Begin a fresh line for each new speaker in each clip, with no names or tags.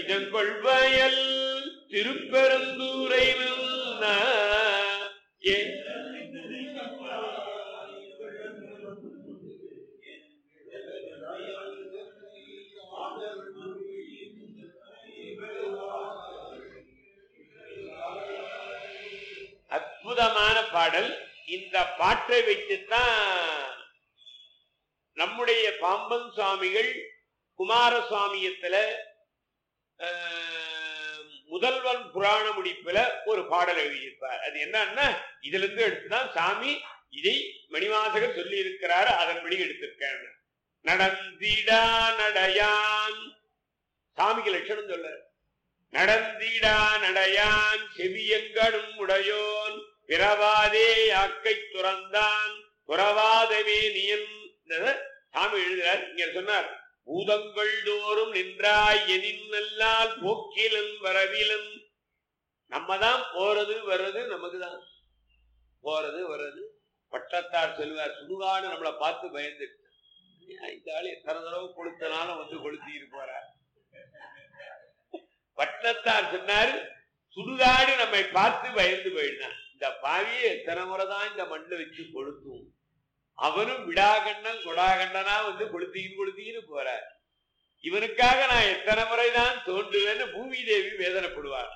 நெஞ்சங்கொள்வயல் திருப்பெருந்தூரை நின்ன என் அற்புதமான பாடல் இந்த பாட்டை வைத்துத்தான் நம்முடைய பாம்பன் சுவாமிகள் குமாரசுவாமியத்துல அஹ், முதல்வன் புராண முடிப்புல ஒரு பாடல் எழுதியிருப்பார் அது என்னன்னா இதுல இருந்து எடுத்துதான் சாமி இதை மணிவாசகர் சொல்லி இருக்கிறாரு அதன்படி எடுத்திருக்கேன் நடந்திடா நடையான் சாமிக்கு லட்சணம் சொல்ல நடந்திடா நடையான் செவியங்கடும் உடையோன் பிறவாதே யாக்கை துறந்தான் துறவாதவே நியன் சாமி எழுதுறார் இங்க சொன்னார் பூதங்கள் தோறும் நின்றாய் எனின் நல்லால் போக்கிலன் வரவிலன் நம்ம தான் போறது வர்றது நமக்கு தான் போறது வர்றது பட்டத்தார் சொல்லுவார் சுடுகாடு நம்மளை பார்த்து பயந்து இந்த ஆள் எத்தனை தடவை கொளுத்தனாலும் வந்து கொளுத்திட்டு போறார் பட்டத்தார் சொன்னாரு சுடுகாடு நம்மை பார்த்து பயந்து போயிடுனான் இந்த பாவியை எத்தனை முறை தான் இந்த மண்ணில் வச்சு கொளுத்தும் அவனும் விடாகண்ணன் கொடாகண்ணனா வந்து கொளுத்திக்கின்னு கொளுத்திக்கின்னு போறார் இவனுக்காக நான் எத்தனை முறைதான் தோன்றுவேன்னு பூமி தேவி வேதனைப்படுவார்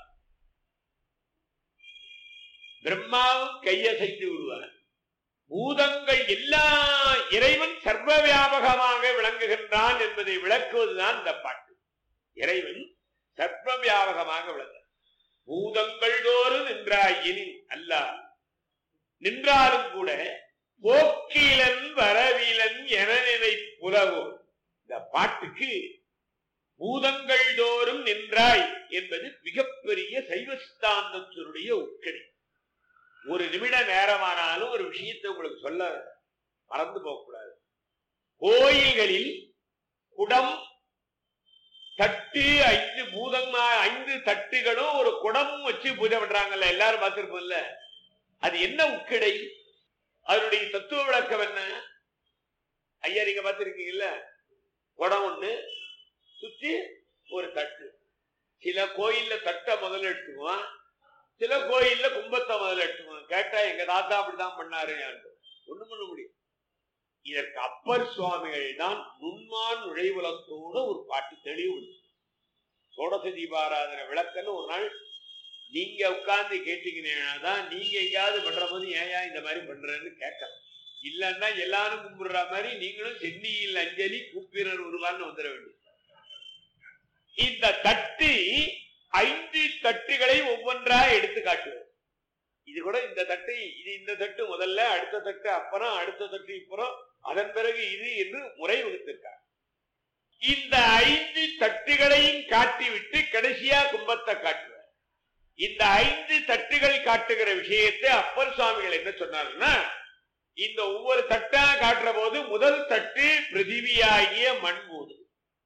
பிரம்மாவும் கையசைத்து விடுவார் பூதங்கள் எல்லா இறைவன் சர்வ வியாபகமாக விளங்குகின்றான் என்பதை விளக்குவதுதான் இந்த பாட்டு இறைவன் சர்வ வியாபகமாக விளங்க பூதங்கள் தோறும் நின்றாய் இனி அல்ல நின்றாலும் கூட போக்கிலன் வரவிலன் என நினை புலவோ இந்த பாட்டுக்கு பூதங்கள் தோறும் நின்றாய் என்பது மிகப்பெரிய சைவ சித்தாந்தத்தினுடைய உட்கடி ஒரு நிமிட நேரமானாலும் ஒரு விஷயத்தை உங்களுக்கு சொல்ல மறந்து போகக்கூடாது கோயில்களில் குடம் தட்டு ஐந்து பூதமா ஐந்து தட்டுகளும் ஒரு குடமும் வச்சு பூஜை பண்றாங்கல்ல எல்லாரும் பார்த்திருப்போம்ல அது என்ன உக்கிடை அதனுடைய தத்துவ விளக்கம் என்ன ஐயா நீங்க பார்த்திருக்கீங்கல்ல குடம் ஒண்ணு சுத்தி ஒரு தட்டு சில கோயில்ல தட்டை முதல்ல எடுத்துக்குவான் சில கோயில்ல கும்பத்தை முதல்ல எடுத்துக்குவான் கேட்டா எங்க தாத்தா அப்படிதான் பண்ணாரு ஒண்ணு பண்ண முடியும் இதற்கு அப்பர் சுவாமிகள் தான் நுண்மான் நுழைவுலத்தோட ஒரு பாட்டு தெளிவு சோடச தீபாராதனை விளக்கன்னு ஒரு நாள் நீங்க உட்கார்ந்து கேட்டீங்கன்னா தான் நீங்க எங்கேயாவது பண்ற போது ஏயா இந்த மாதிரி பண்றேன்னு கேட்கலாம் இல்லைன்னா எல்லாரும் கும்பிடுற மாதிரி நீங்களும் சென்னியில் அஞ்சலி கூப்பிரர் உருவான்னு வந்துட வேண்டியது இந்த தட்டு ஐந்து தட்டுகளை ஒவ்வொன்றா எடுத்து காட்டுவது இது கூட இந்த தட்டு இது இந்த தட்டு முதல்ல அடுத்த தட்டு அப்புறம் அடுத்த தட்டு இப்புறம் அதன் பிறகு இது என்று முறை வகுத்திருக்கார் இந்த ஐந்து தட்டுகளையும் காட்டிவிட்டு கடைசியா கும்பத்தை காட்டுவார் இந்த ஐந்து தட்டுகள் காட்டுகிற விஷயத்தை அப்பர் சுவாமிகள் என்ன சொன்னாருன்னா இந்த ஒவ்வொரு தட்டா காட்டுற போது முதல் தட்டு பிருத்திவியாகிய மண்பூது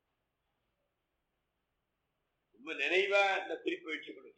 ரொம்ப நினைவா இந்த குறிப்பை வச்சுக்கணும்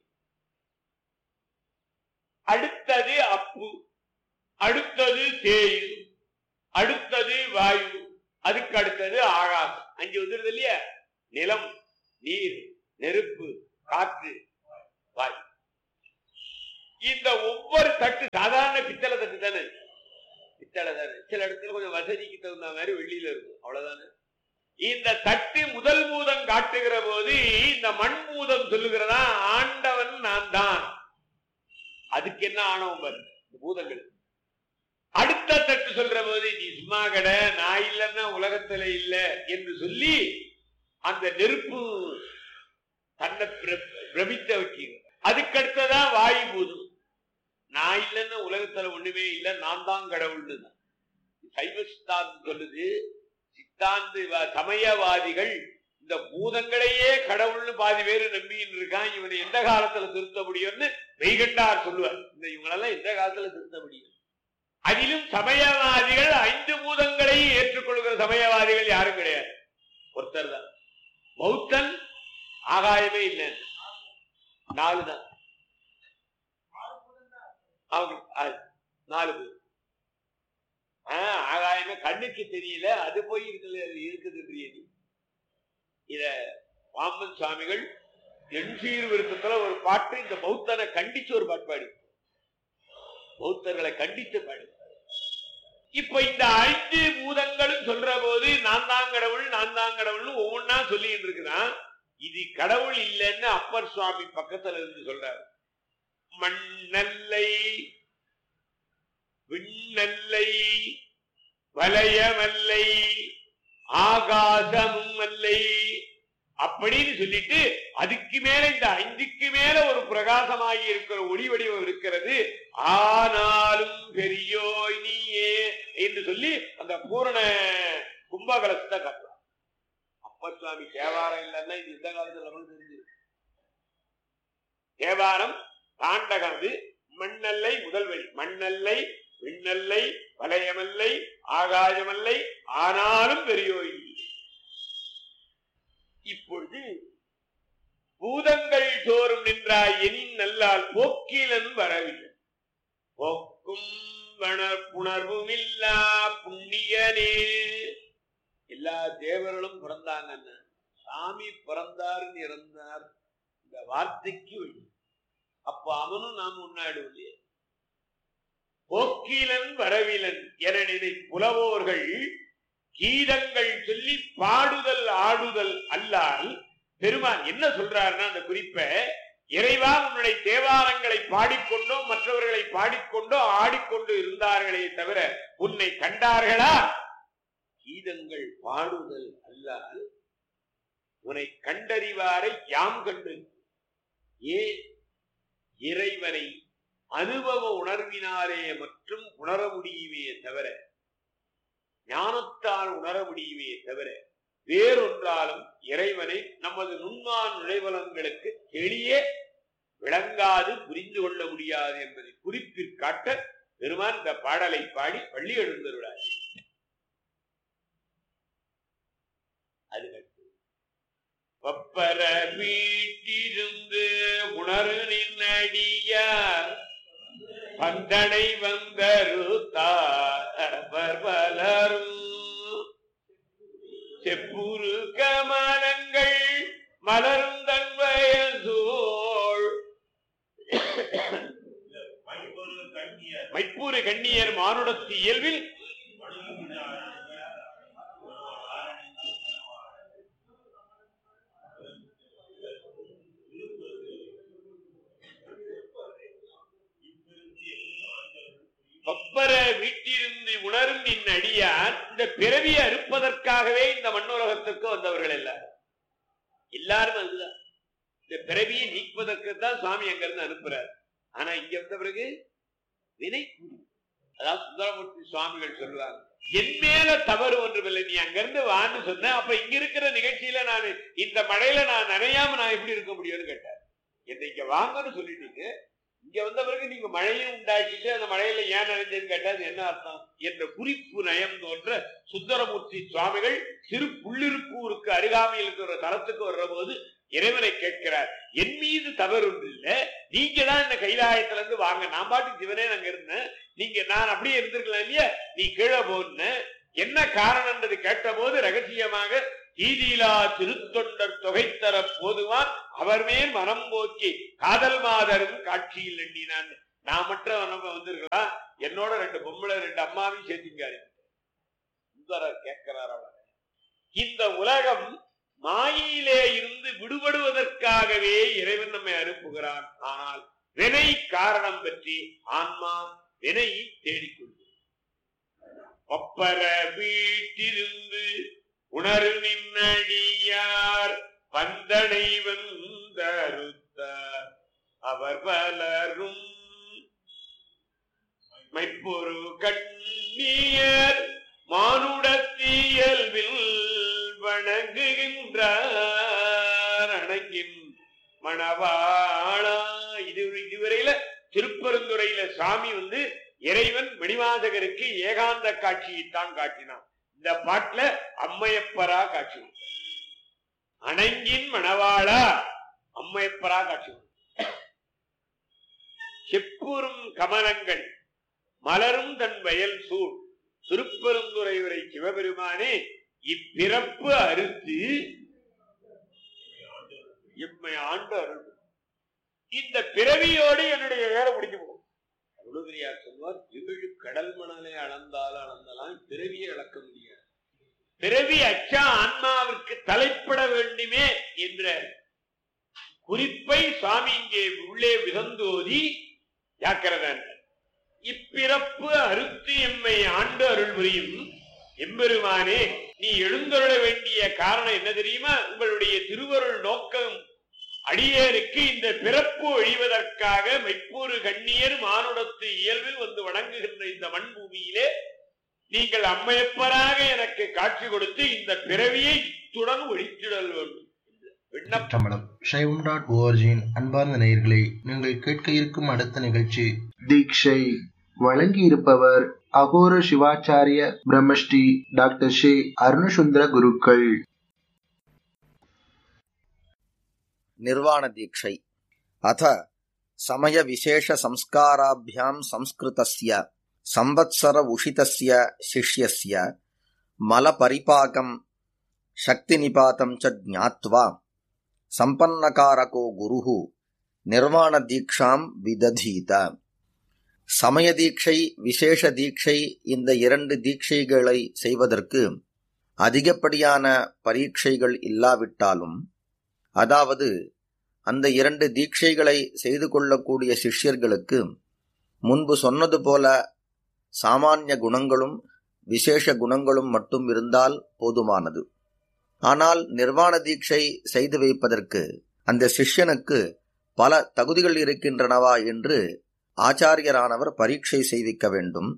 அடுத்தது அப்பு அடுத்தது தேயு அடுத்தது வாயு அதுக்கு அடுத்தது ஆகாசம் அஞ்சு வந்துருது இல்லையா நிலம் நீர் நெருப்பு காற்று வாயு இந்த ஒவ்வொரு தட்டு சாதாரண பித்தளை தட்டு தானே பித்தளை தானே சில இடத்துல கொஞ்சம் வசதிக்கு தகுந்த மாதிரி வெளியில இருக்கும் அவ்வளவுதானே இந்த தட்டு முதல் பூதம் காட்டுகிற போது இந்த மண் பூதம் சொல்லுகிறதா ஆண்டவன் நான் தான் அதுக்கு என்ன ஆணவம் பாரு இந்த பூதங்கள் அடுத்த தட்டு சொல்ற போது நீ சும்மா கடை நான் இல்லைன்னா உலகத்துல இல்ல என்று சொல்லி அந்த நெருப்பு தன்னை பிர- பிரமித்த வைக்கிறது அதுக்கு அடுத்ததான் வாயு பூதம் நான் இல்லைன்னா உலகத்துல ஒண்ணுமே இல்லை நான் தான் கடவுள்னு தான் சைவ சித்தாந்தம் சொல்லுது சித்தாந்த வ- சமயவாதிகள் இந்த பூதங்களையே கடவுள்னு பாதி பேரு நம்பின்னு இருக்கான் இவனை எந்த காலத்துல திருத்த முடியும்னு வெய்கண்டார் சொல்லுவார் இந்த இவங்களெல்லாம் எந்த காலத்துல திருத்த முடியும் அதிலும் சமயவாதிகள் ஐந்து பூதங்களையும் ஏற்றுக்கொள்கிற சமயவாதிகள் யாரும் கிடையாது ஒருத்தர் தான் பௌத்தன் ஆகாயமே இல்லை நாலு தான் அவங்க அது, நாலு பேர் ஆஹ் ஆகாயமே கண்ணுக்கு தெரியல அது போய் இருக்குல்ல அது இருக்குது தெரியுது இத பாம்பன் சுவாமிகள் எண்சீர் விருத்தத்துல ஒரு பாட்டு இந்த பௌத்தனை கண்டிச்சு ஒரு பாட்டு பாடி பௌத்தர்களை கண்டித்து பாடி இப்ப இந்த ஐந்து பூதங்களும் சொல்ற போது நான் தான் கடவுள் நான் தான் கடவுள்னு ஒவ்வொன்னா சொல்லிட்டு இருக்கிறான் இது கடவுள் இல்லைன்னு அப்பர் சுவாமி பக்கத்துல இருந்து சொல்றாரு மண்ணல்லை விண்ணல்லை வலயமல்லை ஆகாசமும் அல்லை அப்படின்னு சொல்லிட்டு அதுக்கு மேல இந்த ஐந்துக்கு மேல ஒரு பிரகாசமாகி இருக்கிற ஒளி வடிவம் இருக்கிறது ஆனாலும் பெரியோய் நீயே என்று சொல்லி அந்த பூரண கும்பகலத்தை கட்டலாம் அப்ப சுவாமி தேவாரம் இல்லைன்னா இது இந்த காலத்துல நமக்கு தெரிஞ்சு தேவாரம் தாண்டகம் அது மண்ணல்லை முதல் வழி மண்ணல்லை விண்ணல்லை வலயமல்லை ஆகாயமல்லை ஆனாலும் பெரியோய் நீ. இப்பொழுது பூதங்கள் தோறும் நின்றாய் எனின் நல்லால் போக்கிலன் வரவில்லை போக்கும் வனர் புணர்வும் இல்லா புண்ணியனே எல்லா தேவர்களும் பிறந்தாங்க சாமி பிறந்தாருன்னு இறந்தார் இந்த வார்த்தைக்கு வழி அப்ப அவனும் நாம் முன்னாடி இல்லையே போக்கிலன் வரவிலன் என நினை புலவோர்கள் கீதங்கள் சொல்லி பாடுதல் ஆடுதல் அல்லால் பெருமான் என்ன சொல்றாருன்னா அந்த குறிப்பை இறைவா உன்னுடைய தேவாரங்களை பாடிக்கொண்டோ மற்றவர்களை பாடிக்கொண்டோ ஆடிக்கொண்டு இருந்தார்களே தவிர உன்னை கண்டார்களா கீதங்கள் பாடுதல் அல்லால் உன்னை கண்டறிவாரை யாம் கண்டு ஏ இறைவனை அனுபவ உணர்வினாலே மற்றும் உணர முடியுமே தவிர ஞானத்தால் உணர முடியுமே தவிர வேறொன்றாலும் இறைவனை நமது நுண்மான் நுழைவலங்களுக்கு எளிய விளங்காது புரிந்து கொள்ள முடியாது என்பதை குறிப்பிற்காட்ட பெருமான் இந்த பாடலை பாடி பள்ளி எழுந்தருளார் அது கட்டு பப்பர வீட்டிருந்து உணரு நின்னடியார் பந்தனை வந்தருத்தார் பலரும் செப்புரு கமலங்கள் மலரும் தன் வயசோள் மைப்பூரு கண்ணியர் மானுடத்து இயல்பில் பப்பர வீட்டிலிருந்து உணரும் நின் அடியார் இந்த பிறவியை அறுப்பதற்காகவே இந்த மண்ணுலகத்துக்கு வந்தவர்கள் எல்லாரும் எல்லாரும் அதுதான் இந்த பிறவியை நீக்குவதற்கு தான் சுவாமி அங்கிருந்து அனுப்புறார் ஆனா இங்க வந்த பிறகு வினை கூலி. அதாவது சுந்தரமூர்த்தி சுவாமிகள் சொல்லுவாங்க என் மேல தவறு ஒன்றுமில்லை நீ அங்கிருந்து வான்னு சொன்ன அப்ப இங்க இருக்கிற நிகழ்ச்சியில நான் இந்த மழையில நான் நனையாம நான் எப்படி இருக்க முடியும்னு கேட்டார் என்னை இங்க வாங்கன்னு சொல்லிட்டீங்க இங்க வந்த பிறகு நீங்க மழையும் உண்டாக்கிட்டு அந்த மழையில ஏன் நனைஞ்சேன்னு கேட்டா அது என்ன அர்த்தம் என்ற குறிப்பு நயம் தோன்ற சுந்தரமூர்த்தி சுவாமிகள் சிறு புள்ளிருப்பூருக்கு அருகாமையில் இருக்கிற தலத்துக்கு வர்ற போது இறைவனை கேட்கிறார் என் மீது தவறு ஒன்று இல்ல நீங்க தான் இந்த கைலாயத்துல இருந்து வாங்க நான் பாட்டுக்கு சிவனே அங்க இருந்தேன் நீங்க நான் அப்படியே இருந்திருக்கலாம் இல்லையா நீ கீழே போன என்ன காரணம்ன்றது கேட்ட போது ரகசியமாக தீதிலா திருத்தொண்டர் தொகைத்தர போதுவான் அவர் மேல் மனம் போக்கி காதல் மாதரும் காட்சியில் எண்ணினான் நான் மட்டும் நம்ம வந்திருக்கலாம் என்னோட ரெண்டு பொம்பளை ரெண்டு அம்மாவையும் சேர்த்துக்காரு சுந்தரர் கேட்கிறார் அவர் இந்த உலகம் மாயிலே இருந்து விடுபடுவதற்காகவே இறைவன் நம்மை அனுப்புகிறான் ஆனால் வினை காரணம் பற்றி ஆன்மா வினையை தேடிக்கொள்ளும் ஒப்பர வீட்டிலிருந்து உணரு நின்னடியார் வந்தனை வந்தருத்தார் அவர் பலரும் மைப்பொரு கண்ணியர் மானுடத்தியல்வில் வணங்குகின்றார் அணங்கின் மணவாளா இது இதுவரையில திருப்பெருந்துறையில சாமி வந்து இறைவன் மணிவாசகருக்கு ஏகாந்த காட்சியைத்தான் காட்டினான் இந்த பாட்டுல அம்மையப்பரா காட்சி கொடுத்தார். அணங்கின் மணவாளா அம்மையப்பரா காட்சி கொடுத்தார். செப்புறும் கமலங்கள் மலரும் தன் வயல் சூழ் திருப்பெருந்துறை உரை சிவபெருமானே இப்பிறப்பு அறுத்து எம்மை ஆண்டு அருள் புரி. இந்த பிறவியோடு என்னுடைய வேலை முடிஞ்சு போகும் அருணகிரியார் சொல்வார் ஏழு கடல் மணலை அளந்தாலும் அளந்தலாம் பிறவியை அளக்க முடியாது பிறவி அச்சா ஆன்மாவிற்கு தலைப்பட வேண்டுமே என்ற குறிப்பை சுவாமி இங்கே உள்ளே விதந்தோதி ஜாக்கிரதான் இப்பிறப்பு அறுத்து எம்மை ஆண்டு அருள் புரியும் எம்பெருமானே நீ எழுந்தருள வேண்டிய காரணம் என்ன தெரியுமா உங்களுடைய திருவருள் நோக்கம் அடியேருக்கு இந்த பிறப்பு ஒழிவதற்காக மெய்ப்பூறு கண்ணியர் மானுடத்து இயல்பில் வந்து வணங்குகின்ற இந்த மண் பூமியிலே நீங்கள் அம்மையப்பராக எனக்கு காட்சி கொடுத்து இந்த பிறவியை இத்துடன் ஒழித்திடல் வேண்டும் விண்ணப்பம்
தமிழம் சைவம் டாட் ஓஆர்ஜியின் அன்பார்ந்த நேயர்களே நீங்கள் கேட்க இருக்கும் அடுத்த நிகழ்ச்சி தீட்சை வழங்கியிருப்பவர் அகோர சிவாச்சாரிய பிரம்மஸ்ரீ டாக்டர் ஷே அருணசுந்தர குருக்கள்
निर्वाणदीक्षै अथ समयविशेषसंस्काराभ्यां संस्कृतस्य संवत्सर उषितस्य शिष्यस्य मलपरिपाकं शक्तिनिपातं च ज्ञात्वा सम्पन्नकारको गुरुः निर्वाणदीक्षां விததீத சமய தீட்சை விசேஷ தீட்சை இந்த இரண்டு தீட்சைகளை செய்வதற்கு அதிகப்படியான பரீட்சைகள் இல்லாவிட்டாலும் அதாவது அந்த இரண்டு தீட்சைகளை செய்து கொள்ளக்கூடிய சிஷ்யர்களுக்கு முன்பு சொன்னது போல சாமானிய குணங்களும் விசேஷ குணங்களும் மட்டும் இருந்தால் போதுமானது ஆனால் நிர்வாண தீட்சை செய்து வைப்பதற்கு அந்த சிஷ்யனுக்கு பல தகுதிகள் இருக்கின்றனவா என்று ஆச்சாரியரானவர் பரீட்சை செய்விக்க வேண்டும்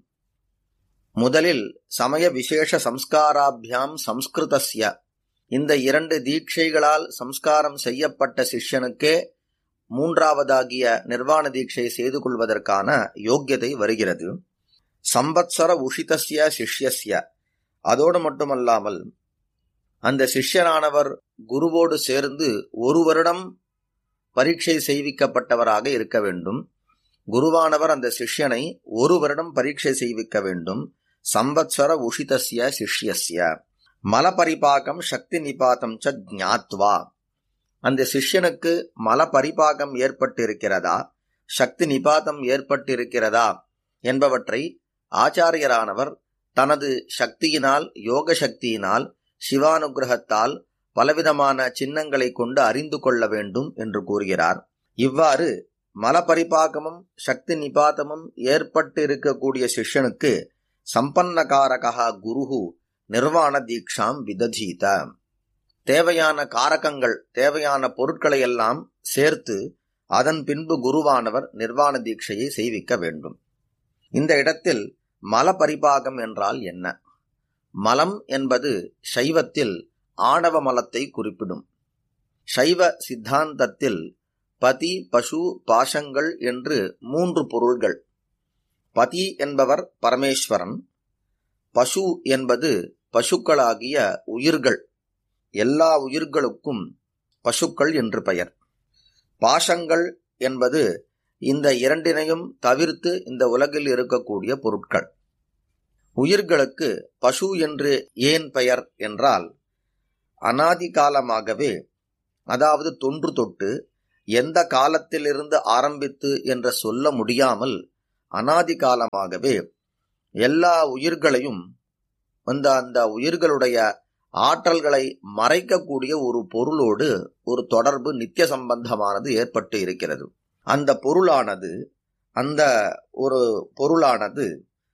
முதலில் சமய விசேஷ சம்ஸ்காராபியாம் சம்ஸ்கிருதஸ்ய இந்த இரண்டு தீட்சைகளால் சம்ஸ்காரம் செய்யப்பட்ட சிஷ்யனுக்கே மூன்றாவதாகிய நிர்வாண தீட்சை செய்து கொள்வதற்கான யோக்கியதை வருகிறது சம்பத்சர உஷிதஸ்ய சிஷ்யஸ்ய அதோடு மட்டுமல்லாமல் அந்த சிஷ்யனானவர் குருவோடு சேர்ந்து ஒரு வருடம் பரீட்சை செய்விக்கப்பட்டவராக இருக்க வேண்டும் குருவானவர் அந்த சிஷ்யனை ஒரு வருடம் பரீட்சை செய்விக்க வேண்டும் சம்பத்சர உஷிதஸ்ய சிஷ்யஸ்ய மலபரிபாகம் சக்தி நிபாதம் ச ஜாத்வா அந்த சிஷ்யனுக்கு மலபரிபாகம் ஏற்பட்டிருக்கிறதா சக்தி நிபாதம் ஏற்பட்டிருக்கிறதா என்பவற்றை ஆச்சாரியரானவர் தனது சக்தியினால் யோக சக்தியினால் சிவானுகிரகத்தால் பலவிதமான சின்னங்களை கொண்டு அறிந்து கொள்ள வேண்டும் என்று கூறுகிறார் இவ்வாறு மலபரிபாகமும் சக்தி நிபாதமும் ஏற்பட்டு இருக்கக்கூடிய சிஷ்யனுக்கு சம்பன்னகாரகா குருகு நிர்வாண தீக்ஷாம் விததீத தேவையான காரகங்கள் தேவையான பொருட்களை எல்லாம் சேர்த்து அதன் பின்பு குருவானவர் நிர்வாண தீட்சையை செய்விக்க வேண்டும் இந்த இடத்தில் மல பரிபாகம் என்றால் என்ன மலம் என்பது சைவத்தில் ஆணவ மலத்தை குறிப்பிடும் சைவ சித்தாந்தத்தில் பதி பசு பாசங்கள் என்று மூன்று பொருள்கள் பதி என்பவர் பரமேஸ்வரன் பசு என்பது பசுக்களாகிய உயிர்கள் எல்லா உயிர்களுக்கும் பசுக்கள் என்று பெயர் பாசங்கள் என்பது இந்த இரண்டினையும் தவிர்த்து இந்த உலகில் இருக்கக்கூடிய பொருட்கள் உயிர்களுக்கு பசு என்று ஏன் பெயர் என்றால் அனாதி காலமாகவே அதாவது தொன்று தொட்டு எந்த காலத்திலிருந்து ஆரம்பித்து என்று சொல்ல முடியாமல் அனாதி காலமாகவே எல்லா உயிர்களையும் அந்த அந்த உயிர்களுடைய ஆற்றல்களை மறைக்கக்கூடிய ஒரு பொருளோடு ஒரு தொடர்பு நித்திய சம்பந்தமானது ஏற்பட்டு இருக்கிறது அந்த பொருளானது அந்த ஒரு பொருளானது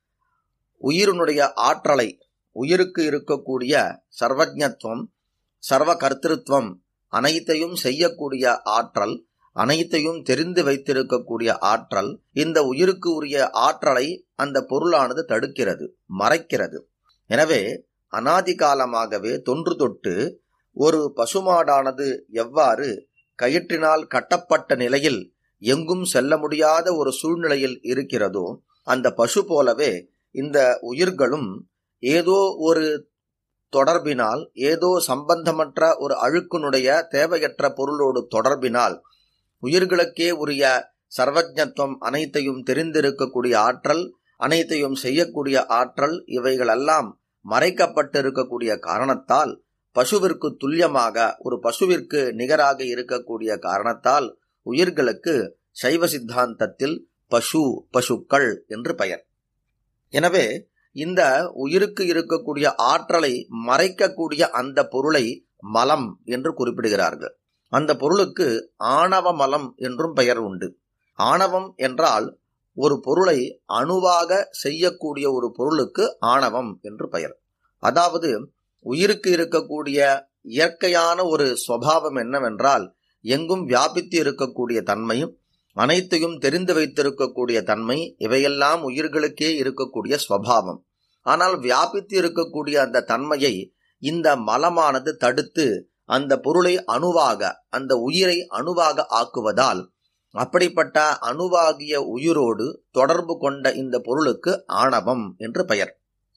உயிரினுடைய ஆற்றலை உயிருக்கு இருக்கக்கூடிய சர்வஜத்துவம் சர்வ கர்த்திருவம் அனைத்தையும் செய்யக்கூடிய ஆற்றல் அனைத்தையும் தெரிந்து வைத்திருக்கக்கூடிய ஆற்றல் இந்த உயிருக்கு உரிய ஆற்றலை அந்த பொருளானது தடுக்கிறது மறைக்கிறது எனவே அனாதி காலமாகவே தொன்று தொட்டு ஒரு பசுமாடானது எவ்வாறு கயிற்றினால் கட்டப்பட்ட நிலையில் எங்கும் செல்ல முடியாத ஒரு சூழ்நிலையில் இருக்கிறதோ அந்த பசு போலவே இந்த உயிர்களும் ஏதோ ஒரு தொடர்பினால் ஏதோ சம்பந்தமற்ற ஒரு அழுக்கினுடைய தேவையற்ற பொருளோடு தொடர்பினால் உயிர்களுக்கே உரிய சர்வஜத்துவம் அனைத்தையும் தெரிந்திருக்கக்கூடிய ஆற்றல் அனைத்தையும் செய்யக்கூடிய ஆற்றல் இவைகளெல்லாம் மறைக்கப்பட்டிருக்கக்கூடிய காரணத்தால் பசுவிற்கு துல்லியமாக ஒரு பசுவிற்கு நிகராக இருக்கக்கூடிய காரணத்தால் உயிர்களுக்கு சைவ சித்தாந்தத்தில் பசு பசுக்கள் என்று பெயர் எனவே இந்த உயிருக்கு இருக்கக்கூடிய ஆற்றலை மறைக்கக்கூடிய அந்த பொருளை மலம் என்று குறிப்பிடுகிறார்கள் அந்த பொருளுக்கு ஆணவ மலம் என்றும் பெயர் உண்டு ஆணவம் என்றால் ஒரு பொருளை அணுவாக செய்யக்கூடிய ஒரு பொருளுக்கு ஆணவம் என்று பெயர் அதாவது உயிருக்கு இருக்கக்கூடிய இயற்கையான ஒரு சுவாவம் என்னவென்றால் எங்கும் வியாபித்து இருக்கக்கூடிய தன்மையும் அனைத்தையும் தெரிந்து வைத்திருக்கக்கூடிய தன்மை இவையெல்லாம் உயிர்களுக்கே இருக்கக்கூடிய ஸ்வபாவம் ஆனால் வியாபித்து இருக்கக்கூடிய அந்த தன்மையை இந்த மலமானது தடுத்து அந்த பொருளை அணுவாக அந்த உயிரை அணுவாக ஆக்குவதால் அப்படிப்பட்ட அணுவாகிய உயிரோடு தொடர்பு கொண்ட இந்த பொருளுக்கு ஆணவம் என்று பெயர்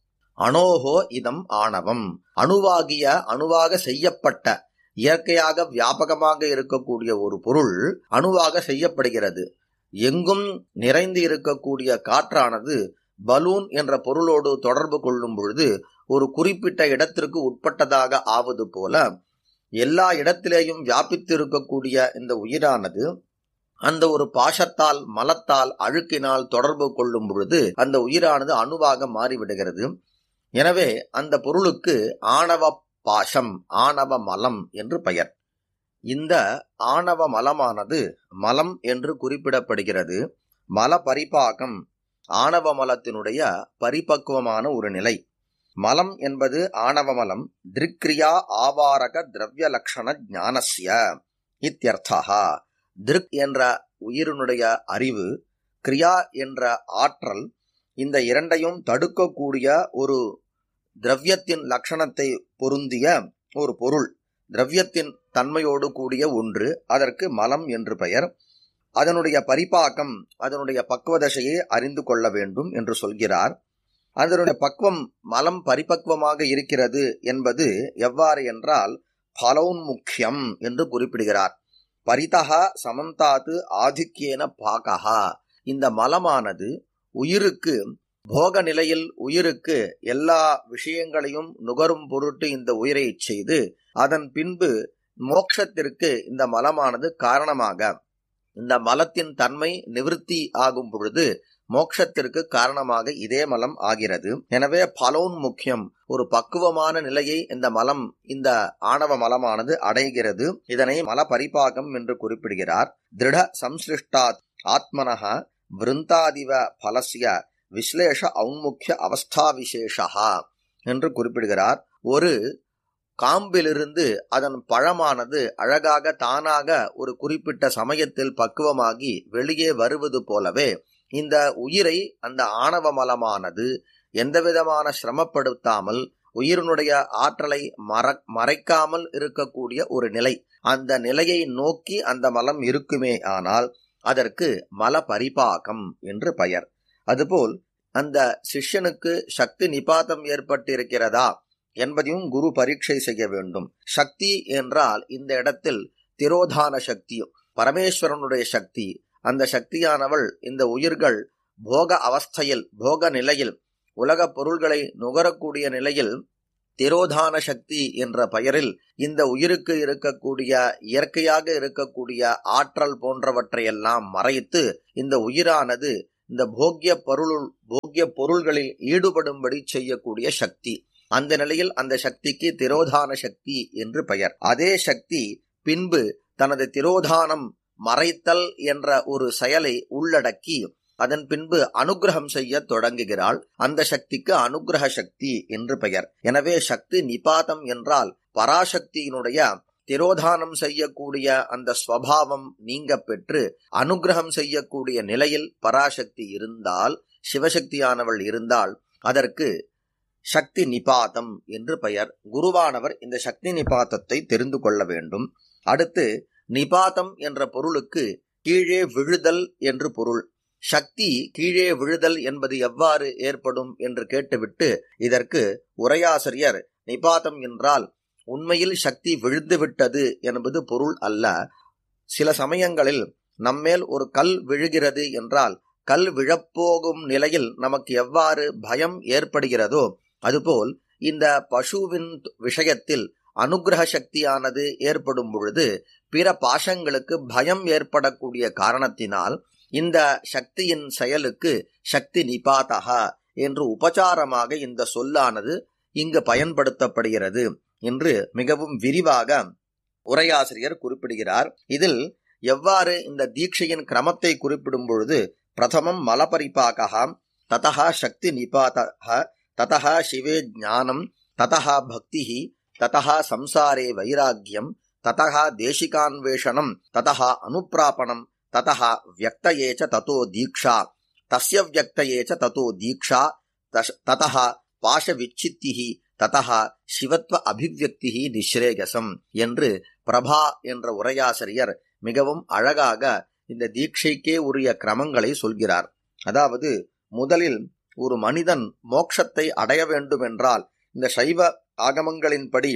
அணோகோ இதம் ஆணவம் அணுவாகிய அணுவாக செய்யப்பட்ட இயற்கையாக வியாபகமாக இருக்கக்கூடிய ஒரு பொருள் அணுவாக செய்யப்படுகிறது எங்கும் நிறைந்து இருக்கக்கூடிய காற்றானது பலூன் என்ற பொருளோடு தொடர்பு கொள்ளும் பொழுது ஒரு குறிப்பிட்ட இடத்திற்கு உட்பட்டதாக ஆவது போல எல்லா இடத்திலேயும் வியாபித்து இருக்கக்கூடிய இந்த உயிரானது அந்த ஒரு பாசத்தால் மலத்தால் அழுக்கினால் தொடர்பு கொள்ளும் பொழுது அந்த உயிரானது அணுவாக மாறிவிடுகிறது எனவே அந்த பொருளுக்கு ஆணவ பாசம் ஆணவ மலம் என்று பெயர் இந்த ஆணவ மலமானது மலம் என்று குறிப்பிடப்படுகிறது மல பரிபாகம் ஆணவ மலத்தினுடைய பரிபக்குவமான ஒரு நிலை மலம் என்பது ஆணவ மலம் திருக்ரியா ஆவாரக திரவிய லட்சண ஞானஸ்ய இத்தியர்த்தா திருக் என்ற உயிரினுடைய அறிவு கிரியா என்ற ஆற்றல் இந்த இரண்டையும் தடுக்கக்கூடிய ஒரு திரவியத்தின் லட்சணத்தை பொருந்திய ஒரு பொருள் திரவியத்தின் தன்மையோடு கூடிய ஒன்று அதற்கு மலம் என்று பெயர் அதனுடைய பரிபாக்கம் அதனுடைய பக்குவதசையை அறிந்து கொள்ள வேண்டும் என்று சொல்கிறார் அதனுடைய பக்குவம் மலம் பரிபக்குவமாக இருக்கிறது என்பது எவ்வாறு என்றால் பலௌன்முக்கியம் என்று குறிப்பிடுகிறார் பரிதகா சமந்தாத்து ஆதிக்கியன பாகா இந்த மலமானது உயிருக்கு போக நிலையில் உயிருக்கு எல்லா விஷயங்களையும் நுகரும் பொருட்டு இந்த உயிரை செய்து அதன் பின்பு மோட்சத்திற்கு இந்த மலமானது காரணமாக இந்த மலத்தின் தன்மை நிவிருத்தி ஆகும் பொழுது மோட்சத்திற்கு காரணமாக இதே மலம் ஆகிறது எனவே பலோன் முக்கியம் ஒரு பக்குவமான நிலையை இந்த மலம் இந்த ஆணவ மலமானது அடைகிறது இதனை மல பரிபாகம் என்று குறிப்பிடுகிறார் திருட சம்சிருஷ்டாத் ஆத்மனக விருந்தாதிவ பலசிய விஸ்லேஷ ஔன்முக்கிய அவஸ்தா விசேஷா என்று குறிப்பிடுகிறார் ஒரு காம்பிலிருந்து அதன் பழமானது அழகாக தானாக ஒரு குறிப்பிட்ட சமயத்தில் பக்குவமாகி வெளியே வருவது போலவே இந்த உயிரை அந்த ஆணவ மலமானது எந்தவிதமான சிரமப்படுத்தாமல் உயிரினுடைய ஆற்றலை மற மறைக்காமல் இருக்கக்கூடிய ஒரு நிலை அந்த நிலையை நோக்கி அந்த மலம் இருக்குமே ஆனால் அதற்கு மல பரிபாகம் என்று பெயர் அதுபோல் அந்த சிஷ்யனுக்கு சக்தி நிபாதம் ஏற்பட்டிருக்கிறதா என்பதையும் குரு பரீட்சை செய்ய வேண்டும் சக்தி என்றால் இந்த இடத்தில் திரோதான சக்தி பரமேஸ்வரனுடைய சக்தி அந்த சக்தியானவள் இந்த உயிர்கள் போக அவஸ்தையில் போக நிலையில் உலக பொருள்களை நுகரக்கூடிய நிலையில் திரோதான சக்தி என்ற பெயரில் இந்த உயிருக்கு இருக்கக்கூடிய இயற்கையாக இருக்கக்கூடிய ஆற்றல் போன்றவற்றையெல்லாம் மறைத்து இந்த உயிரானது இந்த போக்கிய பொருள் போக்கிய பொருள்களில் ஈடுபடும்படி செய்யக்கூடிய சக்தி அந்த நிலையில் அந்த சக்திக்கு திரோதான சக்தி என்று பெயர் அதே சக்தி பின்பு தனது திரோதானம் மறைத்தல் என்ற ஒரு செயலை உள்ளடக்கி அதன் பின்பு அனுகிரகம் செய்ய தொடங்குகிறாள் அந்த சக்திக்கு அனுகிரக சக்தி என்று பெயர் எனவே சக்தி நிபாதம் என்றால் பராசக்தியினுடைய திரோதானம் செய்யக்கூடிய அந்த ஸ்வபாவம் நீங்க பெற்று அனுகிரகம் செய்யக்கூடிய நிலையில் பராசக்தி இருந்தால் சிவசக்தியானவள் இருந்தால் அதற்கு சக்தி நிபாதம் என்று பெயர் குருவானவர் இந்த சக்தி நிபாதத்தை தெரிந்து கொள்ள வேண்டும் அடுத்து நிபாதம் என்ற பொருளுக்கு கீழே விழுதல் என்று பொருள் சக்தி கீழே விழுதல் என்பது எவ்வாறு ஏற்படும் என்று கேட்டுவிட்டு இதற்கு உரையாசிரியர் நிபாதம் என்றால் உண்மையில் சக்தி விழுந்து விட்டது என்பது பொருள் அல்ல சில சமயங்களில் நம்மேல் ஒரு கல் விழுகிறது என்றால் கல் விழப்போகும் நிலையில் நமக்கு எவ்வாறு பயம் ஏற்படுகிறதோ அதுபோல் இந்த பசுவின் விஷயத்தில் அனுகிரக சக்தியானது ஏற்படும் பொழுது பிற பாசங்களுக்கு பயம் ஏற்படக்கூடிய காரணத்தினால் இந்த சக்தியின் செயலுக்கு சக்தி நிபாதகா என்று உபசாரமாக இந்த சொல்லானது இங்கு பயன்படுத்தப்படுகிறது என்று மிகவும் விரிவாக உரையாசிரியர் குறிப்பிடுகிறார் இதில் எவ்வாறு இந்த தீட்சையின் கிரமத்தை குறிப்பிடும் பொழுது பிரதமம் மலபரிபாகா ததா சக்தி நிபாதக ததா சிவே ஞானம் ததா பக்தி ததா சம்சாரே வைராக்கியம் ததா தேசிகான்வேஷனம் ததா அனுப்பிராபணம் ததா வியக்தயே ச ததோ தீக்ஷா தஸ்ய வியக்தயே ச ததோ தீக்ஷா ததா பாஷவிச்சித்திஹி ததா சிவத்வ அபிவியக்தி நிஸ்ரேகசம் என்று பிரபா என்ற உரையாசிரியர் மிகவும் அழகாக இந்த தீட்சைக்கே உரிய கிரமங்களை சொல்கிறார் அதாவது முதலில் ஒரு மனிதன் மோட்சத்தை அடைய வேண்டும் என்றால் இந்த சைவ ஆகமங்களின்படி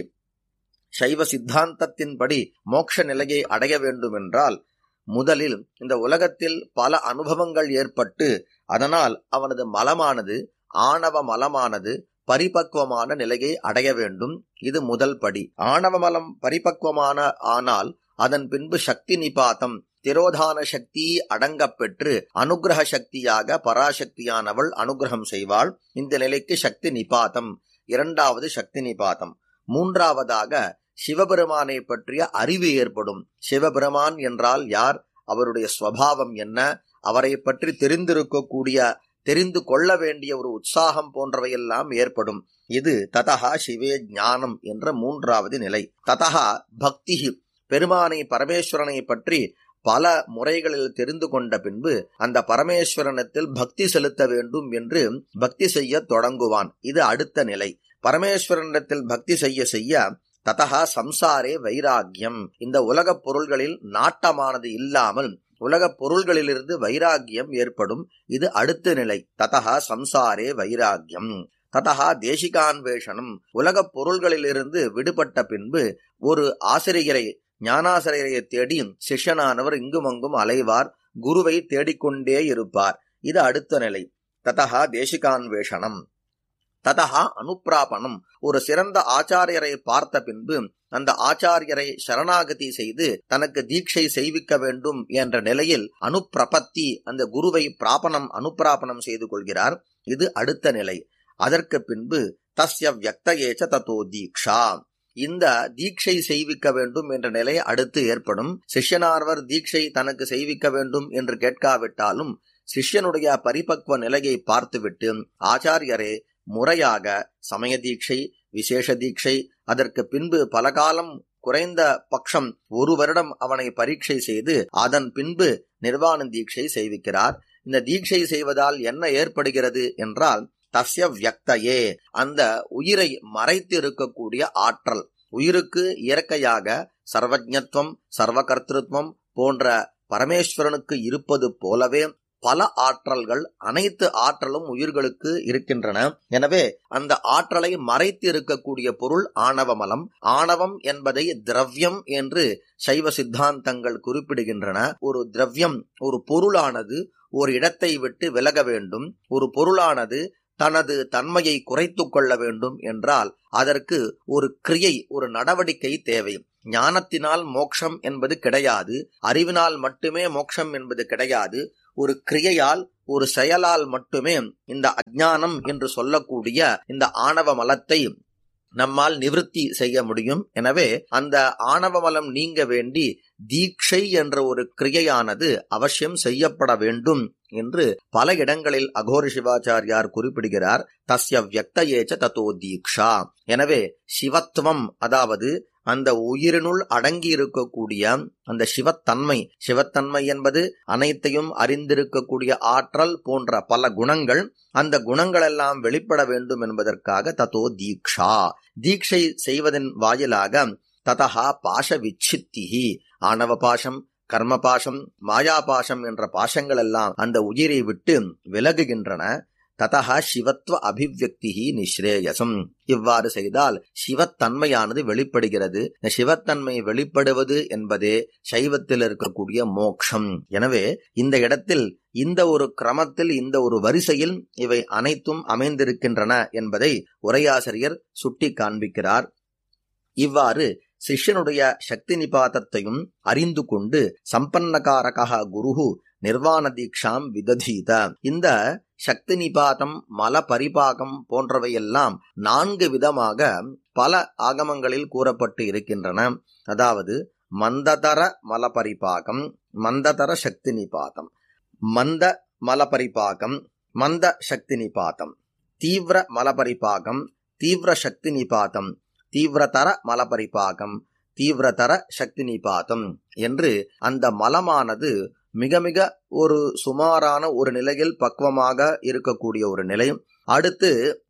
சைவ சித்தாந்தத்தின்படி மோட்ச நிலையை அடைய வேண்டும் என்றால் முதலில் இந்த உலகத்தில் பல அனுபவங்கள் ஏற்பட்டு அதனால் அவனது மலமானது ஆணவ மலமானது பரிபக்குவமான நிலையை அடைய வேண்டும் இது முதல் படி ஆணவ மலம் பரிபக்குவமான ஆனால் அதன் பின்பு சக்தி நிபாத்தம் திரோதான சக்தி அடங்கப் பெற்று அனுகிரக சக்தியாக பராசக்தியானவள் அனுகிரகம் செய்வாள் இந்த நிலைக்கு சக்தி நிபாத்தம் இரண்டாவது சக்தி நிபாத்தம் மூன்றாவதாக சிவபெருமானை பற்றிய அறிவு ஏற்படும் சிவபெருமான் என்றால் யார் அவருடைய ஸ்வபாவம் என்ன அவரை பற்றி தெரிந்திருக்கக்கூடிய தெரிந்து கொள்ள வேண்டிய ஒரு உற்சாகம் போன்றவையெல்லாம் ஏற்படும் இது ததகா சிவே ஞானம் என்ற மூன்றாவது நிலை ததகா பக்தி பெருமானை பரமேஸ்வரனை பற்றி பல முறைகளில் தெரிந்து கொண்ட பின்பு அந்த பரமேஸ்வரனத்தில் பக்தி செலுத்த வேண்டும் என்று பக்தி செய்ய தொடங்குவான் இது அடுத்த நிலை பரமேஸ்வரனிடத்தில் பக்தி செய்ய செய்ய ததகா சம்சாரே வைராக்கியம் இந்த உலகப் பொருள்களில் நாட்டமானது இல்லாமல் உலகப் பொருள்களிலிருந்து வைராக்கியம் ஏற்படும் இது அடுத்த நிலை ததகா சம்சாரே வைராக்கியம் ததகா தேசிகான்வேஷனம் உலகப் பொருள்களிலிருந்து விடுபட்ட பின்பு ஒரு ஆசிரியரை ஞானாசிரியரை தேடி சிஷ்யனானவர் இங்குமங்கும் அலைவார் குருவை தேடிக்கொண்டே இருப்பார் இது அடுத்த நிலை ததகா தேசிகான்வேஷனம் ததகா அனுப்பிராபணம் ஒரு சிறந்த ஆச்சாரியரை பார்த்த பின்பு அந்த ஆச்சாரியரை சரணாகதி செய்து தனக்கு தீட்சை செய்விக்க வேண்டும் என்ற நிலையில் அனுப்பிரபத்தி அந்த குருவை பிராபணம் அனுப்பிராபணம் செய்து கொள்கிறார் இது அடுத்த நிலை அதற்கு பின்பு தஸ்ய வியக்தயேச்ச தத்தோ தீக்ஷா இந்த தீட்சை செய்விக்க வேண்டும் என்ற நிலை அடுத்து ஏற்படும் சிஷ்யனார்வர் தீட்சை தனக்கு செய்விக்க வேண்டும் என்று கேட்காவிட்டாலும் சிஷ்யனுடைய பரிபக்வ நிலையை பார்த்துவிட்டு ஆச்சாரியரே முறையாக சமய தீட்சை விசேஷ தீட்சை அதற்கு பின்பு பல காலம் குறைந்த பட்சம் ஒரு வருடம் அவனை பரீட்சை செய்து அதன் பின்பு நிர்வாண தீட்சை செய்விக்கிறார் இந்த தீட்சை செய்வதால் என்ன ஏற்படுகிறது என்றால் தஸ்ய வியக்தையே அந்த உயிரை மறைத்து இருக்கக்கூடிய ஆற்றல் உயிருக்கு இயற்கையாக சர்வஜத்துவம் சர்வகர்த்திருவம் போன்ற பரமேஸ்வரனுக்கு இருப்பது போலவே பல ஆற்றல்கள் அனைத்து ஆற்றலும் உயிர்களுக்கு இருக்கின்றன எனவே அந்த ஆற்றலை மறைத்து இருக்கக்கூடிய பொருள் ஆணவமலம் ஆணவம் என்பதை திரவியம் என்று சைவ சித்தாந்தங்கள் குறிப்பிடுகின்றன ஒரு திரவியம் ஒரு பொருளானது ஒரு இடத்தை விட்டு விலக வேண்டும் ஒரு பொருளானது தனது தன்மையை குறைத்து கொள்ள வேண்டும் என்றால் அதற்கு ஒரு கிரியை ஒரு நடவடிக்கை தேவை ஞானத்தினால் மோட்சம் என்பது கிடையாது அறிவினால் மட்டுமே மோட்சம் என்பது கிடையாது ஒரு கிரியையால் ஒரு செயலால் மட்டுமே இந்த அஜானம் என்று சொல்லக்கூடிய இந்த ஆணவ மலத்தை நம்மால் நிவிருத்தி செய்ய முடியும் எனவே அந்த ஆணவ மலம் நீங்க வேண்டி தீட்சை என்ற ஒரு கிரியையானது அவசியம் செய்யப்பட வேண்டும் என்று பல இடங்களில் அகோர சிவாச்சாரியார் குறிப்பிடுகிறார் தஸ்ய வியக்தயேச்ச தத்தோ தீக்ஷா எனவே சிவத்துவம் அதாவது அந்த உயிரினுள் அடங்கி இருக்கக்கூடிய அந்த சிவத்தன்மை சிவத்தன்மை என்பது அனைத்தையும் அறிந்திருக்கக்கூடிய ஆற்றல் போன்ற பல குணங்கள் அந்த குணங்கள் எல்லாம் வெளிப்பட வேண்டும் என்பதற்காக தத்தோ தீக்ஷா தீட்சை செய்வதன் வாயிலாக ததா பாஷ விச்சித்திகி ஆணவ பாஷம் கர்ம பாஷம் மாயா பாஷம் என்ற பாஷங்கள் எல்லாம் அந்த உயிரை விட்டு விலகுகின்றன ததா சிவத்துவ அபிவியக்தி நிஸ்ரேயசம் இவ்வாறு செய்தால் சிவத்தன்மையானது வெளிப்படுகிறது இந்த சிவத்தன்மை வெளிப்படுவது என்பதே சைவத்தில் இருக்கக்கூடிய மோக்ஷம் எனவே இந்த இடத்தில் இந்த ஒரு கிரமத்தில் இந்த ஒரு வரிசையில் இவை அனைத்தும் அமைந்திருக்கின்றன என்பதை உரையாசிரியர் சுட்டி காண்பிக்கிறார் இவ்வாறு சிஷ்யனுடைய சக்தி நிபாதத்தையும் அறிந்து கொண்டு சம்பன்னகாரகா குருகு நிர்வாண தீக்ஷாம் விததீத இந்த சக்தி நிபாதம் மல பரிபாகம் போன்றவையெல்லாம் நான்கு விதமாக பல ஆகமங்களில் கூறப்பட்டு இருக்கின்றன அதாவது மந்ததர மலபரிபாகம் மந்ததர சக்தி நிபாதம் மந்த மலபரிபாகம் மந்த சக்தி நிபாதம் தீவிர மலபரிபாகம் தீவிர சக்தி நிபாதம் தீவிரதர மலபரிபாகம் தீவிரதர சக்தி நிபாதம் என்று அந்த மலமானது மிக மிக ஒரு சுமாரான ஒரு நிலையில் பக்குவமாக இருக்கக்கூடிய ஒரு நிலை அடுத்து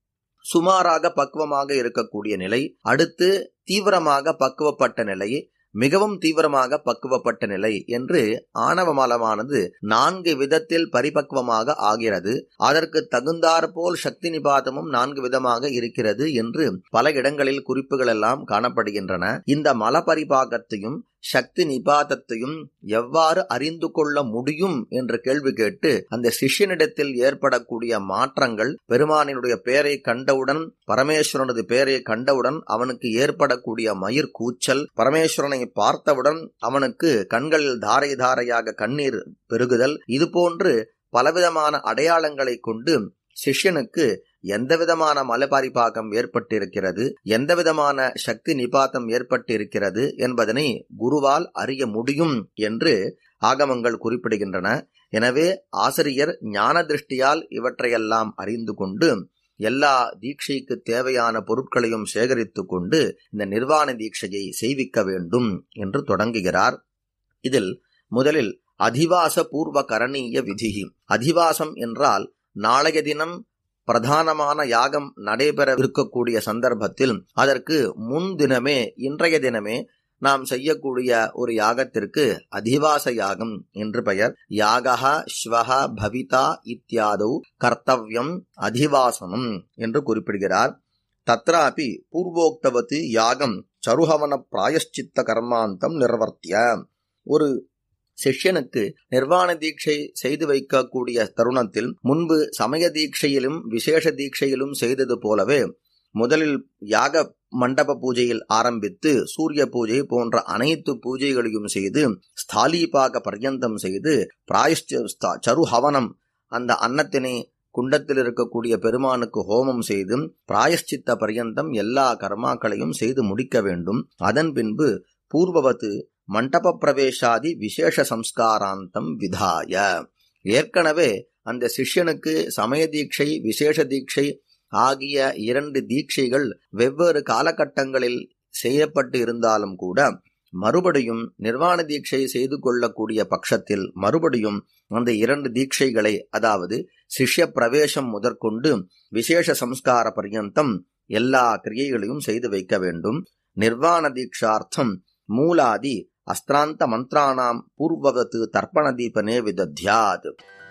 சுமாராக பக்குவமாக இருக்கக்கூடிய நிலை அடுத்து தீவிரமாக பக்குவப்பட்ட நிலை மிகவும் தீவிரமாக பக்குவப்பட்ட நிலை என்று ஆணவ மலமானது நான்கு விதத்தில் பரிபக்குவமாக ஆகிறது அதற்கு தகுந்தாற்போல் சக்தி நிபாதமும் நான்கு விதமாக இருக்கிறது என்று பல இடங்களில் குறிப்புகள் எல்லாம் காணப்படுகின்றன இந்த மல பரிபாகத்தையும் சக்தி நிபாதத்தையும் எவ்வாறு அறிந்து கொள்ள முடியும் என்ற கேள்வி கேட்டு அந்த சிஷ்யனிடத்தில் ஏற்படக்கூடிய மாற்றங்கள் பெருமானினுடைய பெயரை கண்டவுடன் பரமேஸ்வரனது பெயரை கண்டவுடன் அவனுக்கு ஏற்படக்கூடிய மயிர் கூச்சல் பரமேஸ்வரனை பார்த்தவுடன் அவனுக்கு கண்களில் தாரை தாரையாக கண்ணீர் பெருகுதல் இதுபோன்று பலவிதமான அடையாளங்களை கொண்டு சிஷ்யனுக்கு எந்த விதமான மலபாரிபாகம் ஏற்பட்டிருக்கிறது எந்த விதமான சக்தி நிபாத்தம் ஏற்பட்டிருக்கிறது என்பதனை குருவால் அறிய முடியும் என்று ஆகமங்கள் குறிப்பிடுகின்றன எனவே ஆசிரியர் ஞான திருஷ்டியால் இவற்றையெல்லாம் அறிந்து கொண்டு எல்லா தீட்சைக்கு தேவையான பொருட்களையும் சேகரித்து கொண்டு இந்த நிர்வாண தீட்சையை செய்விக்க வேண்டும் என்று தொடங்குகிறார் இதில் முதலில் அதிவாச பூர்வ கரணீய விதிகி அதிவாசம் என்றால் நாளைய தினம் பிரதானமான யாகம் நடைபெற இருக்கக்கூடிய சந்தர்ப்பத்தில் அதற்கு முன்தினமே இன்றைய தினமே நாம் செய்யக்கூடிய ஒரு யாகத்திற்கு அதிவாச யாகம் என்று பெயர் யாகா ஸ்வஹா பவிதா இத்தியாதௌ கர்த்தவ்யம் அதிவாசனம் என்று குறிப்பிடுகிறார் தத்ராபி பூர்வோக்தவத்து யாகம் சருஹவன பிராயஷ்சித்த கர்மாந்தம் நிர்வர்த்திய ஒரு சிஷ்யனுக்கு நிர்வாண தீட்சை செய்து வைக்கக்கூடிய தருணத்தில் முன்பு சமய தீட்சையிலும் விசேஷ தீட்சையிலும் செய்தது போலவே முதலில் யாக மண்டப பூஜையில் ஆரம்பித்து சூரிய பூஜை போன்ற அனைத்து பூஜைகளையும் செய்து ஸ்தாலீபாக பர்யந்தம் செய்து பிராயஷ்ட சருஹவனம் அந்த அன்னத்தினை குண்டத்தில் இருக்கக்கூடிய பெருமானுக்கு ஹோமம் செய்து பிராயஷ்சித்த பர்யந்தம் எல்லா கர்மாக்களையும் செய்து முடிக்க வேண்டும் அதன் பின்பு பூர்வவத்து மண்டப பிரவேசாதி விசேஷ சம்ஸ்காராந்தம் விதாய ஏற்கனவே அந்த சிஷ்யனுக்கு சமய தீட்சை விசேஷ தீட்சை ஆகிய இரண்டு தீட்சைகள் வெவ்வேறு காலகட்டங்களில் செய்யப்பட்டு இருந்தாலும் கூட மறுபடியும் நிர்வாண தீட்சை செய்து கொள்ளக்கூடிய பட்சத்தில் மறுபடியும் அந்த இரண்டு தீட்சைகளை அதாவது சிஷ்ய பிரவேசம் முதற்கொண்டு விசேஷ சம்ஸ்கார பர்யந்தம் எல்லா கிரியைகளையும் செய்து வைக்க வேண்டும் நிர்வாண தீட்சார்த்தம் மூலாதி அஸ்திராந்த மந்திராணாம் பூர்வவத்து தர்ப்பண தீபனே விதத்யாத்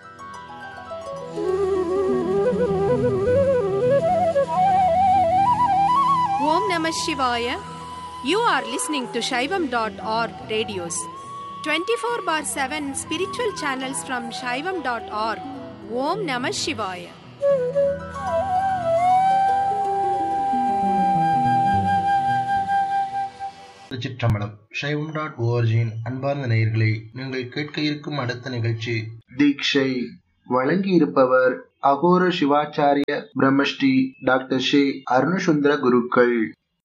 Om Namah Shivaya. You are listening to Shaivam.org radios. 24 bar 7 spiritual channels from Shaivam.org. Om Namah Shivaya.
திருச்சிற்றம்பலம் சைவம் டாட் ஓஆர்ஜியின் அன்பார்ந்த நேயர்களை நீங்கள் கேட்க இருக்கும் அடுத்த நிகழ்ச்சி தீக்ஷை வழங்கி இருப்பவர் அகோர சிவாச்சாரிய பிரம்மஸ்ரீ டாக்டர் ஷே அருணசுந்தர குருக்கள்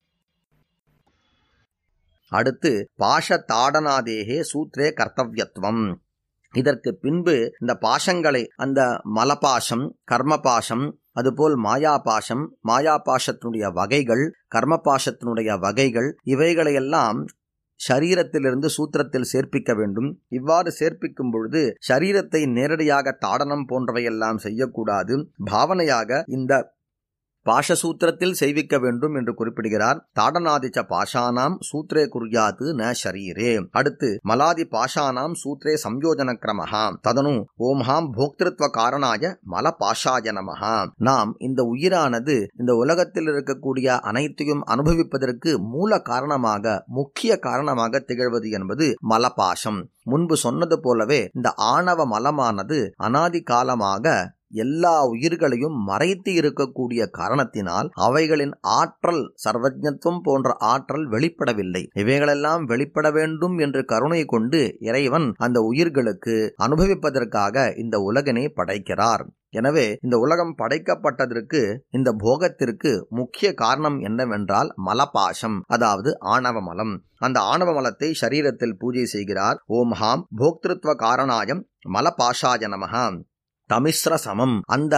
அடுத்து பாஷ தாடனாதேகே சூத்ரே கர்த்தவ்யத்துவம் இதற்கு பின்பு இந்த பாஷங்களை அந்த மலபாஷம் கர்மபாஷம் அதுபோல் மாயாபாஷம் மாயாபாஷத்தினுடைய வகைகள் கர்மபாஷத்தினுடைய வகைகள் இவைகளையெல்லாம் சரீரத்திலிருந்து சூத்திரத்தில் சேர்ப்பிக்க வேண்டும் இவ்வாறு சேர்ப்பிக்கும் பொழுது சரீரத்தை நேரடியாக தாடனம் போன்றவையெல்லாம் செய்யக்கூடாது பாவனையாக இந்த பாஷசூத்திரத்தில் செய்விக்க வேண்டும் என்று குறிப்பிடுகிறார் தாடனாதிச்ச பாஷானாம் சூத்ரே குறியாது ந ஷரீரே அடுத்து மலாதி பாஷானாம் சூத்ரே சம்யோஜன கிரமஹா ததனு ஓம்ஹாம் போக்திருத்வ காரணாய மல பாஷாய நமஹா நாம் இந்த உயிரானது இந்த உலகத்தில் இருக்கக்கூடிய அனைத்தையும் அனுபவிப்பதற்கு மூல காரணமாக முக்கிய காரணமாக திகழ்வது என்பது மலபாஷம் முன்பு சொன்னது போலவே இந்த ஆணவ மலமானது அனாதி காலமாக எல்லா உயிர்களையும் மறைத்து இருக்கக்கூடிய காரணத்தினால் அவைகளின் ஆற்றல் சர்வஜத்துவம் போன்ற ஆற்றல் வெளிப்படவில்லை இவைகளெல்லாம் வெளிப்பட வேண்டும் என்று கருணை கொண்டு இறைவன் அந்த உயிர்களுக்கு அனுபவிப்பதற்காக இந்த உலகினை படைக்கிறார் எனவே இந்த உலகம் படைக்கப்பட்டதற்கு இந்த போகத்திற்கு முக்கிய காரணம் என்னவென்றால் மலபாசம் அதாவது ஆணவ மலம் அந்த ஆணவ மலத்தை சரீரத்தில் பூஜை செய்கிறார் ஓம் ஹாம் போக்திருத்வ காரணாயம் மலபாஷாய நமஹ தமிஸ்ர சமம் அந்த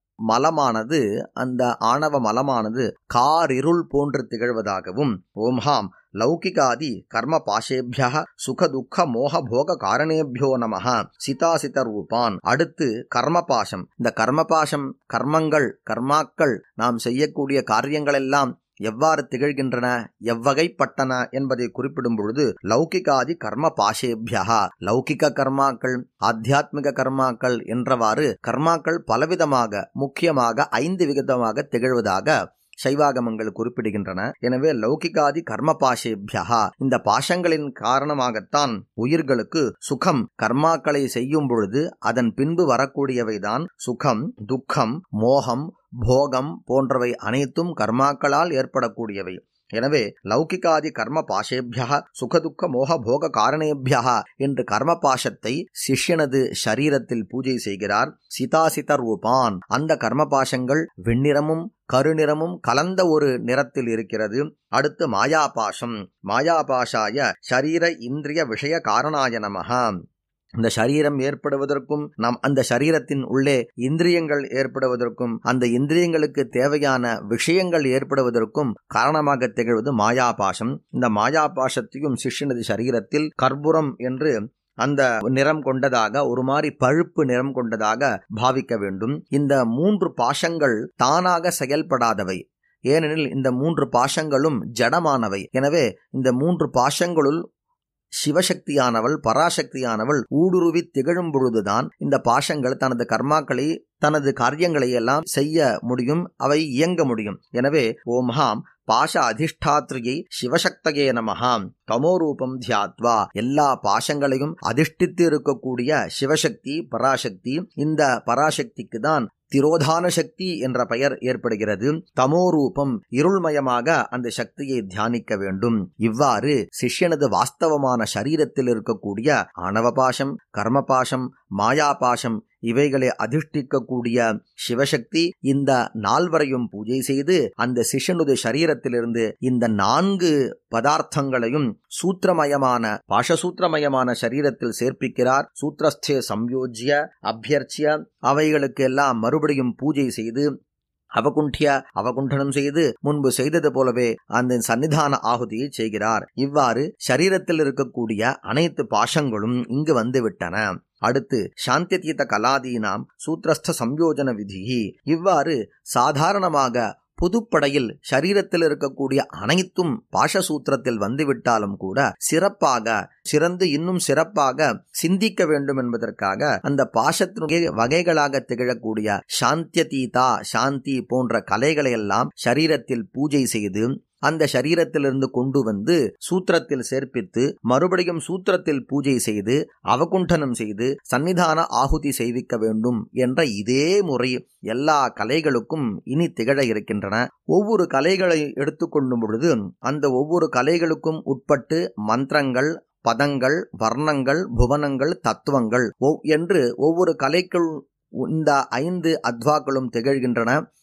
மலமானது அந்த ஆணவ மலமானது காரிருள் போன்று திகழ்வதாகவும் ஓம் ஹாம் லௌகிகாதி கர்ம பாஷேபிய சுக துக்க மோக போக காரணேபியோ நம சிதாசித ரூபான் அடுத்து கர்ம பாசம் இந்த கர்ம பாசம் கர்மங்கள் கர்மாக்கள் நாம் செய்யக்கூடிய காரியங்கள் எல்லாம் எவ்வாறு திகழ்கின்றன எவ்வகைப்பட்டன என்பதை குறிப்பிடும் பொழுது லௌகிகாதி கர்ம பாஷேபியா லௌகிக கர்மாக்கள் ஆத்தியாத்மிக கர்மாக்கள் என்றவாறு கர்மாக்கள் பலவிதமாக முக்கியமாக ஐந்து விதமாக திகழ்வதாக சைவாகமங்கள் குறிப்பிடுகின்றன எனவே லௌகிகாதி கர்ம பாஷேபியா இந்த பாஷங்களின் காரணமாகத்தான் உயிர்களுக்கு சுகம் கர்மாக்களை செய்யும் பொழுது அதன் பின்பு வரக்கூடியவைதான் சுகம் துக்கம் மோகம் போகம் போன்றவை அனைத்தும் கர்மாக்களால் ஏற்படக்கூடியவை எனவே லௌகிகாதி கர்ம பாஷேபியா சுகதுக்க மோக போக காரணேபியா என்று கர்ம பாஷத்தை சிஷ்யனது சரீரத்தில் பூஜை செய்கிறார் சிதாசித ரூபான் அந்த கர்ம பாஷங்கள் வெண்ணிறமும் கருநிறமும் கலந்த ஒரு நிறத்தில் இருக்கிறது அடுத்து மாயாபாஷம் மாயாபாஷாய ஷரீர இந்திரிய விஷய காரணாய நமகா இந்த சரீரம் ஏற்படுவதற்கும் நம் அந்த சரீரத்தின் உள்ளே இந்திரியங்கள் ஏற்படுவதற்கும் அந்த இந்திரியங்களுக்கு தேவையான விஷயங்கள் ஏற்படுவதற்கும் காரணமாக திகழ்வது மாயாபாசம் இந்த மாயாபாசத்தையும் சிஷ்யனது சரீரத்தில் கற்பூரம் என்று அந்த நிறம் கொண்டதாக ஒரு மாதிரி பழுப்பு நிறம் கொண்டதாக பாவிக்க வேண்டும் இந்த மூன்று பாசங்கள் தானாக செயல்படாதவை ஏனெனில் இந்த மூன்று பாசங்களும் ஜடமானவை எனவே இந்த மூன்று பாசங்களுள் சிவசக்தியானவள் பராசக்தியானவள் ஊடுருவி திகழும் பொழுதுதான் இந்த பாஷங்கள் தனது கர்மாக்களை தனது காரியங்களை எல்லாம் செய்ய முடியும் அவை இயங்க முடியும் எனவே ஓம்ஹாம் பாஷ அதிஷ்டாத்ரியை சிவசக்தகே நமகாம் தமோரூபம் தியாத்வா எல்லா பாஷங்களையும் அதிஷ்டித்து இருக்கக்கூடிய சிவசக்தி பராசக்தி இந்த பராசக்திக்கு தான் திரோதான சக்தி என்ற பெயர் ஏற்படுகிறது தமோரூபம் இருள்மயமாக அந்த சக்தியை தியானிக்க வேண்டும் இவ்வாறு சிஷ்யனது வாஸ்தவமான சரீரத்தில் இருக்கக்கூடிய ஆணவபாசம் கர்மபாசம் மாயாபாசம் இவைகளை அதிஷ்டிக்கக்கூடிய சிவசக்தி இந்த நால்வரையும் பூஜை செய்து அந்த சிஷ்யனுடைய சரீரத்திலிருந்து இந்த நான்கு பதார்த்தங்களையும் சூத்திரமயமான பாஷசூத்திரமயமான சரீரத்தில் சேர்ப்பிக்கிறார் சூத்திரஸ்தே சம்யோஜ்ய அபியர்ச்சிய அவைகளுக்கு எல்லாம் மறுபடியும் பூஜை செய்து அவகுண்டிய அவகுண்டனம் செய்து முன்பு செய்தது போலவே அந்த சன்னிதான ஆகுதியை செய்கிறார் இவ்வாறு சரீரத்தில் இருக்கக்கூடிய அனைத்து பாஷங்களும் இங்கு வந்துவிட்டன அடுத்து சாந்தியதீத கலாதீனாம் சூத்திரஸ்த சம்யோஜன விதி இவ்வாறு சாதாரணமாக பொதுப்படையில் சரீரத்தில் இருக்கக்கூடிய அனைத்தும் பாஷசூத்திரத்தில் வந்துவிட்டாலும் கூட சிறப்பாக சிறந்து இன்னும் சிறப்பாக சிந்திக்க வேண்டும் என்பதற்காக அந்த பாஷத்தினுடைய வகைகளாக திகழக்கூடிய சாந்தியதீதா சாந்தி போன்ற கலைகளை எல்லாம் சரீரத்தில் பூஜை செய்து அந்த சரீரத்திலிருந்து கொண்டு வந்து சூத்திரத்தில் சேர்ப்பித்து மறுபடியும் சூத்திரத்தில் பூஜை செய்து அவகுண்டனம் செய்து சன்னிதான ஆகுதி செய்விக்க வேண்டும் என்ற இதே முறை எல்லா கலைகளுக்கும் இனி திகழ இருக்கின்றன ஒவ்வொரு கலைகளை எடுத்துக்கொள்ளும் பொழுது அந்த ஒவ்வொரு கலைகளுக்கும் உட்பட்டு மந்திரங்கள் பதங்கள் வர்ணங்கள் புவனங்கள் தத்துவங்கள் என்று ஒவ்வொரு கலைக்குள் இந்த ஐந்து அத்வாக்களும் திகழ்கின்றன